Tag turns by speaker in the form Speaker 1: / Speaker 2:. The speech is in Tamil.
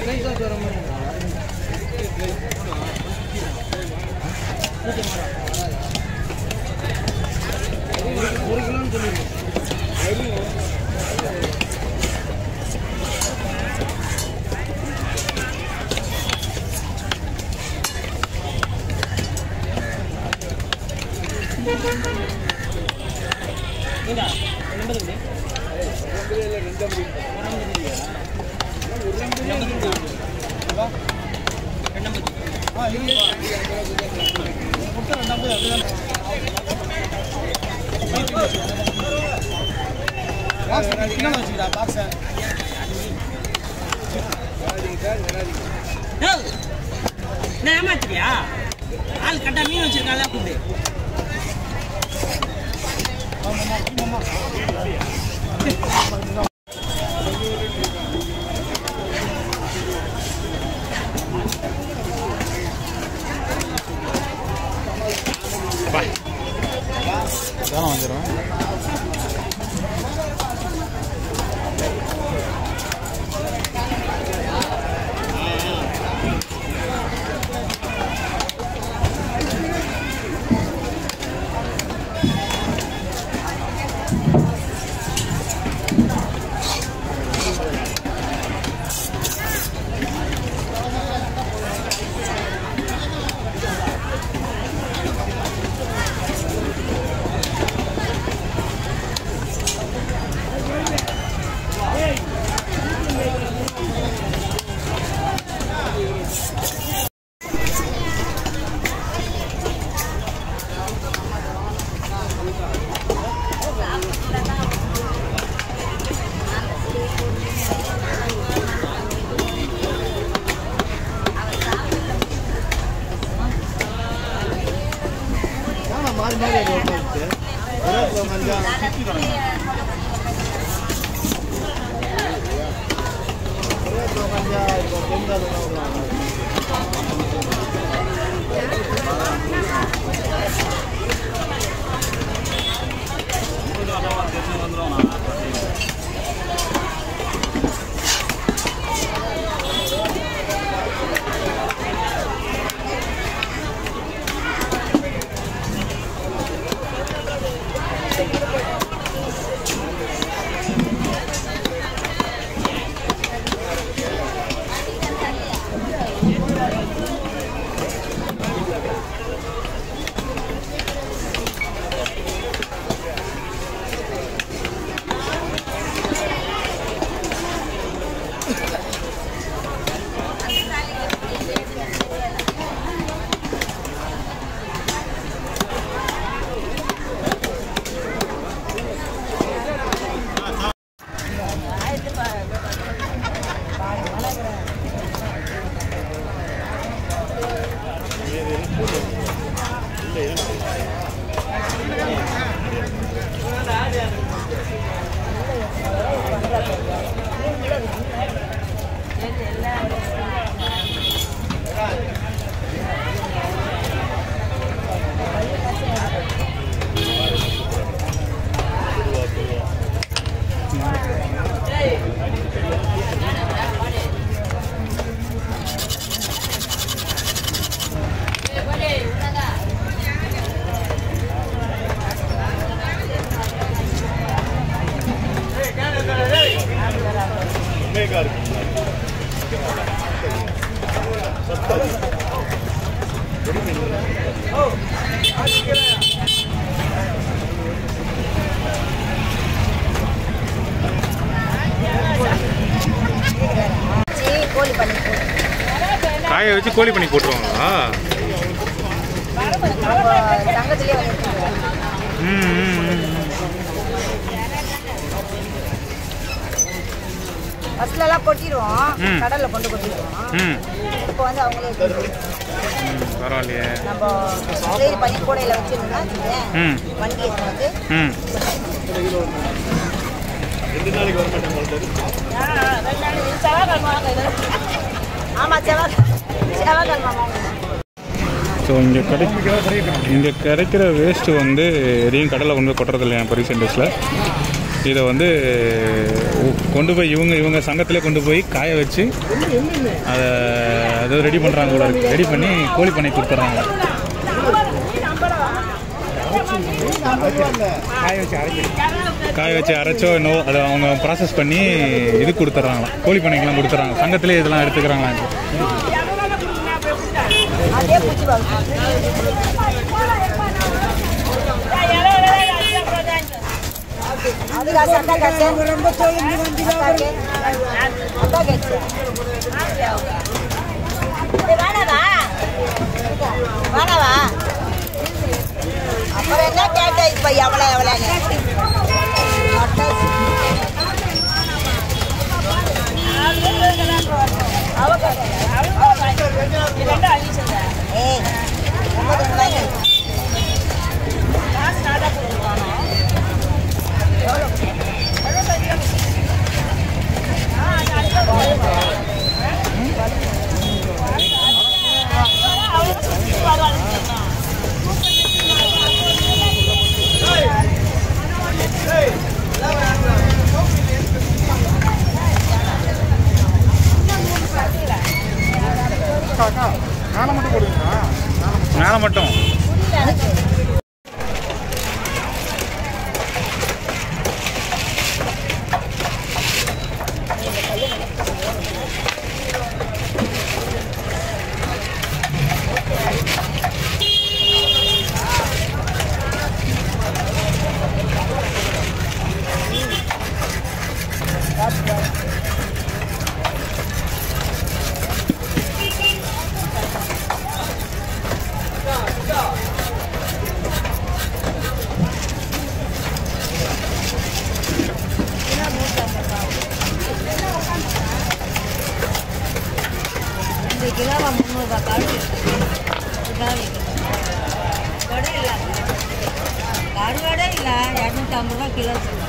Speaker 1: என்ன ஏமாத்துறியா ஆள் கட்டா மீன் வச்சிருக்காங்க கூப்பிடு
Speaker 2: தானே வந்துடும் மாறி மாறி அது உட்காந்துச்சு ஒரே கிலோ மஞ்சள் ஒரே கிலோ மஞ்சள் இப்போ பெண்கள்
Speaker 3: கோழி பண்ணி
Speaker 2: காய வச்சு கோழி பண்ணி போட்டுருவாங்களா
Speaker 3: நம்ம சங்கத்திலே வந்துருக்காங்க
Speaker 2: ம் ம், ம், ம்.
Speaker 3: ஃபர்ஸ்ட்லலாம் கொட்டிடுவோம்
Speaker 2: ம்.
Speaker 3: கடல்ல கொண்டு கொட்டிடுவோம்
Speaker 2: ம்
Speaker 3: இப்போ வந்து அவங்களே எடுத்துட்டு
Speaker 2: ம் பரவாயில்லையே
Speaker 3: நம்ம சேல் பண்ணி கூடையில வச்சிருந்தோம்னா
Speaker 2: ம்
Speaker 3: வண்டி எடுத்து வந்து
Speaker 2: ம்
Speaker 3: ஆமா செவ்வாய் செவ்வாய்க்கிழமை வாங்குவோம்.
Speaker 2: ஸோ இங்கே கிடை இங்கே கிடைக்கிற வேஸ்ட்டு வந்து எதையும் கடலில் கொண்டு போய் கொட்டுறது இல்லையா இப்போ ரீசெண்ட் டேஸில் இதை வந்து கொண்டு போய் இவங்க இவங்க சங்கத்திலே கொண்டு போய் காய வச்சு அதை அதை ரெடி பண்ணுறாங்க போல இருக்கு ரெடி பண்ணி கோழி பண்ணி கொடுத்துட்றாங்க காய வச்சு அரைச்சோ என்னவோ அதை அவங்க ப்ராசஸ் பண்ணி இது கொடுத்துட்றாங்களாம் கோழி பண்ணைக்கெல்லாம் கொடுத்துட்றாங்க சங்கத்திலே இதெல்லாம் எடுத்துக்கிறாங்களாம்
Speaker 3: அதே பூச்சி பாருங்க அது காசு அக்கா காசு அக்காக்கு அக்கா கேட்டு வேணாவா வேணாவா அப்புறம் என்ன கேட்ட இப்ப எவ்வளோ எவ்வளோன்னு அவ ஏய் ரொம்ப வாங்கி
Speaker 2: மேலே மட்டும்
Speaker 3: இந்த கிலோவா முந்நூறுபா கருடு கருவாடே இல்லை கருவாடே இல்லை இரநூத்தம்பது ரூபா கிலோ சொல்லுவாங்க